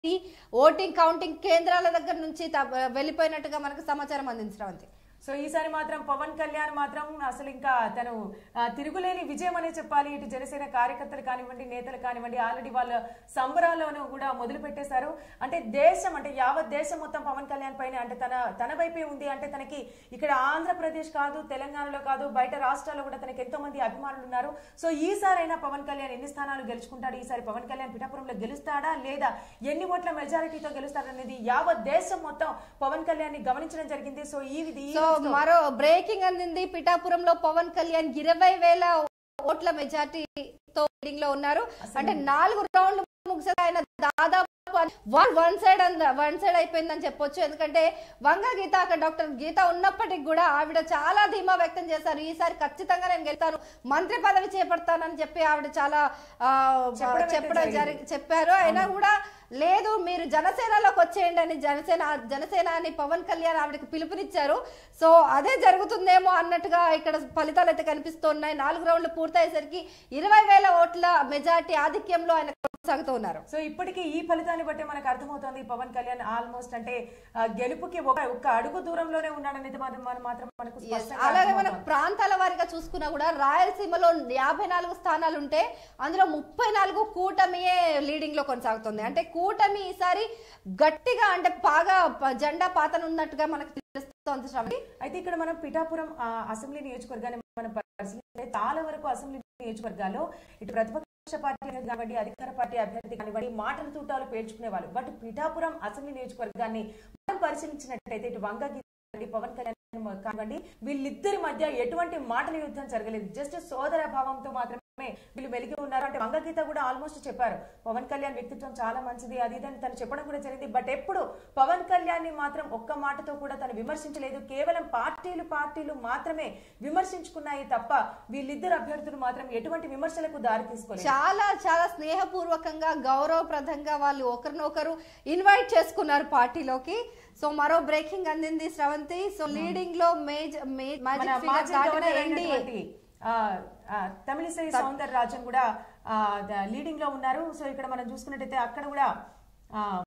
ఈ voting counting కేంద్రాల దగ్గర నుంచి త- వెళ్ళిపోయినట్టుగా మనకు సమాచారం అందించడం అంతే సో ఈసారి మాత్రం పవన్ కళ్యాణ్ మాత్రం అసలు ఇంకా తను ఆ, తిరుగులేని విజయం అనే చెప్పాలి ఇటు జనసేన కార్యకర్తలు కానివ్వండి నేతలు కానివ్వండి ఆల్రెడీ వాళ్ళ సంబరాలను కూడా మొదలు పెట్టేశారు అంటే దేశం అంటే యావత్ దేశం మొత్తం పవన్ కళ్యాణ్ పైన అంటే తన తన వైపే ఉంది అంటే తనకి ఇక్కడ ఆంధ్రప్రదేశ్ కాదు తెలంగాణలో కాదు బయట రాష్ట్రాల్లో కూడా తనకి ఎంతో మంది అభిమానులు ఉన్నారు సో ఈసారైనా పవన్ కళ్యాణ్ ఎన్ని స్థానాలు గెలుచుకుంటాడు ఈసారి పవన్ కళ్యాణ్ పిఠాపురంలో గెలుస్తాడా లేదా ఎన్ని ఓట్ల మెజారిటీతో గెలుస్తాడనేది యావత్ దేశం మొత్తం పవన్ కళ్యాణ్ ని గమనించడం జరిగింది సో ఈ విధి ఈ సో రోజుతో- మరో బ్రేకింగ్ అందింది పిఠాపురంలో పవన్ కళ్యాణ్ ఇరవై వేల ఓట్ల మెజార్టీతో లీడింగ్ లో ఉన్నారు అంటే నాలుగు రౌండ్లు ముగిసాక ఆయన దాదాపు one one side one side అయిపోయిందని చెప్పొచ్చు ఎందుకంటే వంగ గీత అక్కడ డాక్టర్ గీత ఉన్నప్పటికి కూడా ఆవిడ చాలా ధీమా వ్యక్తం చేశారు ఈసారి ఖచ్చితంగా నేను గెలుతాను మంత్రి పదవి చేపడతానని చెప్పి ఆవిడ చాలా ఆ, చెప్పడం అయితే చెప్పడం జరిగింది. జరిగి చెప్పారు అయినా కూడా లేదు మీరు జనసేనలోకి వచ్చేయండి అని జనసేన జనసేన అని పవన్ కళ్యాణ్ ఆవిడకి పిలుపునిచ్చారు సో అదే జరుగుతుందేమో అన్నట్టుగా ఇక్కడ ఫలితాలు అయితే కనిపిస్తున్నాయి నాలుగు రౌండ్లు పూర్తయ్యేసరికి ఇరవై వేల ఓట్ల మెజార్టీ ఆధిక్యంలో ఆయన కొనసాగుతూ ఉన్నారు సో ఇప్పటికీ ఈ ఫలితాన్ని బట్టి మనకు అర్థమవుతోంది పవన్ కళ్యాణ్ ఆల్మోస్ట్ అంటే ఆ, గెలుపుకి ఒక ఒక్క అడుగు దూరంలోనే ఉన్నాడనేది మాత్రం మనం మాత్రం మనకు స్పష్టంగా అలాగే మన అర్థమవుతోంది. ప్రాంతాల వారిగా చూసుకున్నా కూడా రాయలసీమలో యాభై నాలుగు స్థానాలు ఉంటే అందులో ముప్పై నాలుగు కూటమియే లీడింగ్ లో కొనసాగుతుంది అంటే కూటమి ఈసారి గట్టిగా అంటే బాగా ప- జెండా పాతనున్నట్టుగా మనకు తెలుస్తోంది శ్రవణి అయితే ఇక్కడ మనం పిఠాపురం ఆ, అసెంబ్లీ నియోజకవర్గాన్ని మనం పరిశీలిస్తే చాలా వరకు అసెంబ్లీ నియోజకవర్గాల్లో ఇటు ప్రతిపక్ష పార్టీ అనేది కానివ్వండి అధికార పార్టీ అభ్యర్థి కానివ్వండి మాటల తూటాలు పేర్చుకునే వాళ్ళు బట్ పిఠాపురం అసెంబ్లీ నియోజకవర్గాన్ని మనం పరిశీలించినట్టయితే ఇటు వంగ గీత కానివ్వండి, పవన్ కళ్యాణ్ కానివ్వండి వీళ్ళిద్దరి మధ్య ఎటువంటి మాటల యుద్ధం జరగలేదు జస్ట్ సోదర భావంతో మాత్రమే వీళ్ళు వెలిగి ఉన్నారు అంటే వంగ గీత కూడా ఆల్మోస్ట్ చెప్పారు పవన్ కళ్యాణ్ వ్యక్తిత్వం చాలా మంచిది అది ఇది అని తను చెప్పడం కూడా జరిగింది బట్ ఎప్పుడు పవన్ కళ్యాణ్ ని మాత్రం ఒక్క మాటతో కూడా తను విమర్శించలేదు కేవలం పార్టీలు పార్టీలు మాత్రమే విమర్శించుకున్నాయి తప్ప వీళ్ళిద్దరు అభ్యర్థులు మాత్రం ఎటువంటి విమర్శలకు దారి తీసుకోలేదు చాలా చాలా స్నేహపూర్వకంగా గౌరవప్రదంగా వాళ్ళు ఒకరినొకరు ఇన్వైట్ చేసుకున్నారు పార్టీలోకి సో మరో బ్రేకింగ్ అందింది శ్రవంతి సో లీడింగ్ లో మేజర్ మన మ్యాజిక్ ఫిగర్ మాజీ దాటిన గవర్నర్ ఎన్డీఏ అయినటువంటి, ఆ, ఆ, తమిళిసై సౌందర రాజన్ కూడా లీడింగ్ లో ఉన్నారు సో ఇక్కడ మనం చూసుకున్నట్టయితే అక్కడ కూడా ఆ,